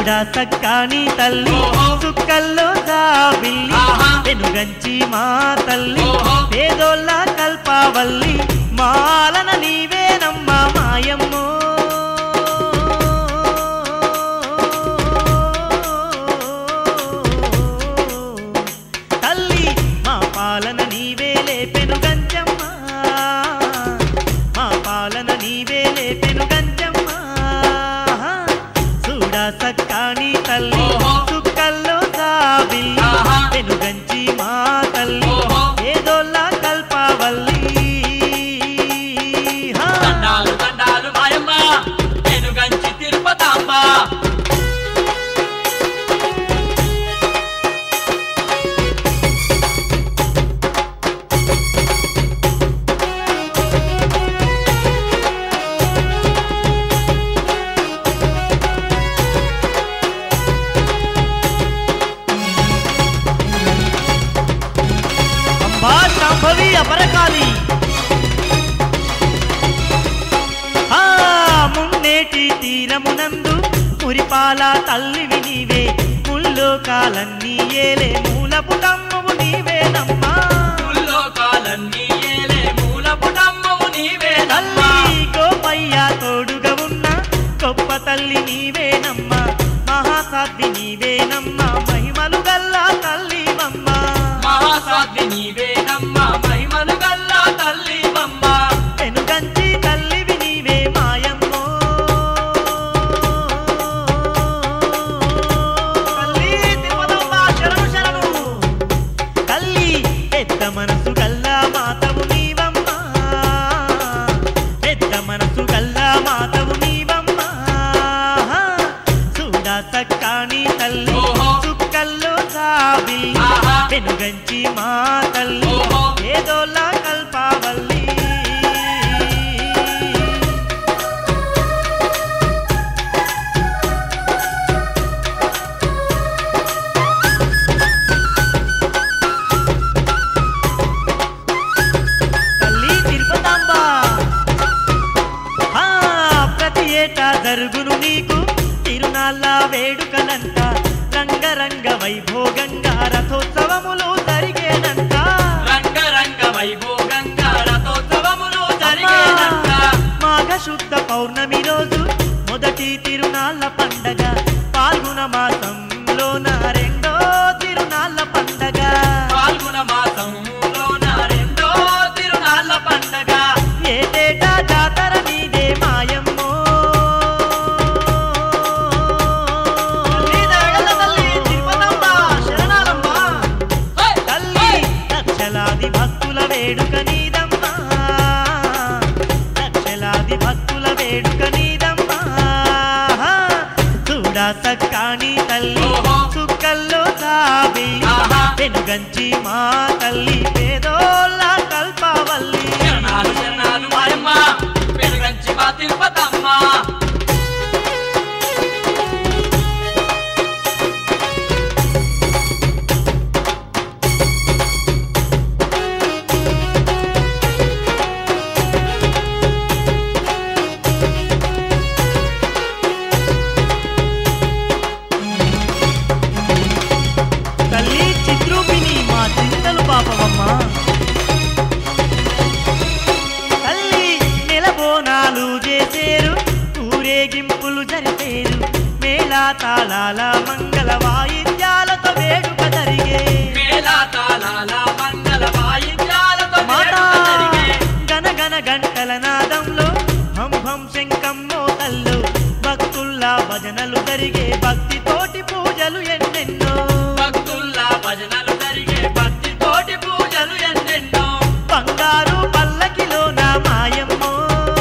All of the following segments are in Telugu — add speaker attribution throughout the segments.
Speaker 1: చూడా సక్కాని తల్లి
Speaker 2: ఓహో.
Speaker 1: సుక్కల్లో జాబిల్లి
Speaker 2: ఆహా.
Speaker 1: వెనుగంచి మా తల్లి
Speaker 2: ఓహో.
Speaker 1: పేదోళ్ళ కల్పావల్లి మాలన నీవేనమ్మ మాయమ్మో తల్లి మా పాలన నీవేలే పెనుగంచమ్మ మా పాలన నీవేలే పెనుగంచమ్మ చూడా సక్కాని తల్లి
Speaker 2: ఓహో.
Speaker 1: సుక్కల్లో సాబిల్లి
Speaker 2: ఆహా.
Speaker 1: పెనుగంచి మా తల్లి
Speaker 2: ఓహో.
Speaker 1: ఏదోళ్ళ కల్పవల్లి హా.
Speaker 2: దండాలు దండాలు మాయమ్మ వెనుగంచి తిరుపతాంబ
Speaker 1: అంబా శాంభవి అపరకాలి ఆ మున్నేటి తీరమునందు మురిపాల తల్లివి నీవే ముల్లోకాలన్నీ ఏలే మూలపుటమ్మవు నీవేనమ్మా
Speaker 2: ముల్లోకాలన్నీ ఏలే మూలపుటమ్మవు నీవేనమ్మా
Speaker 1: తల్లి గోపయ్య తోడుగా ఉన్న గొప్ప తల్లి నీవేనమ్మా మహాసాధ్వి నీవేనమ్మా మహిమలు గల్లా తల్లివమ్మా
Speaker 2: మహాసాధ్వి నీవేనమ్మా మహిమలు గల్లా తల్లివమ్మ
Speaker 1: వెనుగంచి తల్లివి నీవే మాయమ్మో తల్లి తిరుపతమ్మ శరణు శరణు తల్లి పెద్ద మనసు గల్లా మాతవు నీవమ్మా పెద్ద మనసు గల్లా మాతవు నీవమ్మా చూడా సక్కాని తల్లి
Speaker 2: ఓహో.
Speaker 1: చుక్కల్లో సాబి
Speaker 2: ఆహా.
Speaker 1: వెనుగంచి మా తల్లి
Speaker 2: ఓహో.
Speaker 1: ఏదోలా కల్పావల్లి తల్లి తిరుపతాంబ ఆ, ప్రతి ఏటా జరుగును నీకు తిరునాళ్ళ వేడుకలంట రంగరంగ వైభోగంగా రథోత్సవములు జరిగేనంట
Speaker 2: రంగరంగ వైభోగంగా రథోత్సవములు జరిగేనంట
Speaker 1: మాఘ శుద్ధ పౌర్ణమి రోజు మొదటి తిరునాళ్ళ పండగ పాల్గొన మాసంలోన రెండో తిరునాళ్ళ పండగ
Speaker 2: పాల్గొన మాసంలోన రెండో తిరునాళ్ళ పండగ
Speaker 1: ఏటేటా జాతర నీదే మాయమ్మో తల్లి దయగల తల్లి తిరుపతమ్మ శరణాలమ్మ
Speaker 2: హై!
Speaker 1: తల్లి లక్షలాది భక్తుల వేడుక నీదమ్మా లక్షలాది భక్తుల వేడుక నీదమ్మా చూడా సక్కాని తల్లి
Speaker 2: ఓహో.
Speaker 1: చుక్కల్లో సాబి
Speaker 2: ఆహా.
Speaker 1: వెనుగంచి మా తల్లి పేదోళ్ళ కల్పవల్లి
Speaker 2: శరణాలు శరణాలు మాయమ్మ వెనుగంచి మా తిరుపతమ్మ
Speaker 1: తల్లి చిత్రూపిణి మా చింతలు పాపవమ్మ తల్లి నెలబోనాలు చేసేరు ఊరేగింపులు జరిపేరు మేళా తాళాల మంగళ వాయిద్యాలతో వేడుక జరిగే
Speaker 2: మేళా తాళాల మంగళ వాయిద్యాలతో
Speaker 1: మాతా
Speaker 2: వేడుక జరిగే
Speaker 1: గనగన గంటల నాదంలో హం హం శంకమ్మో తల్లు భక్తుల్లా భజనలు జరిగే భక్తి తోటి పూజలు ఎన్నెన్నో
Speaker 2: భక్తుల్లా భజనలు జరిగే భక్తి తోటి పూజలు ఎన్నెన్నో
Speaker 1: బంగారు పల్లకిలో నా మాయమ్మో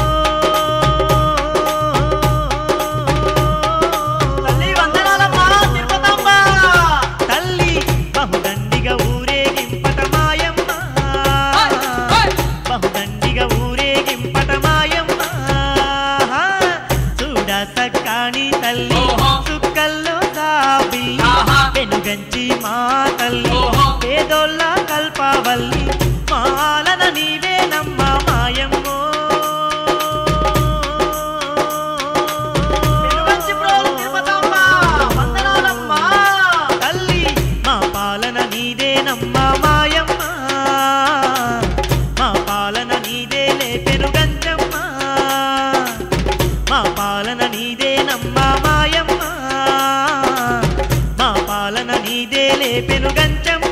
Speaker 1: తల్లి వందనాలమ్మా తిరుపతమ్మ తల్లి బహుదండిగా ఊరేగింపట మాయమ్మ
Speaker 2: హై! హై!
Speaker 1: బహుదండిగా ఊరేగింపట మాయమ్మ చూడ సక్కాని తల్లి
Speaker 2: ఓహో.
Speaker 1: చుక్కల్లో సాబి
Speaker 2: ఆహా.
Speaker 1: వెనుగంచి మా తల్లి
Speaker 2: ఓహో.
Speaker 1: పేదోళ్ళ కల్పవల్లి మాలన నీవేనమ్మ మాయమ్మో వెనుగంచి ప్రోలు తిరుపతమ్మ, పెనుగంచం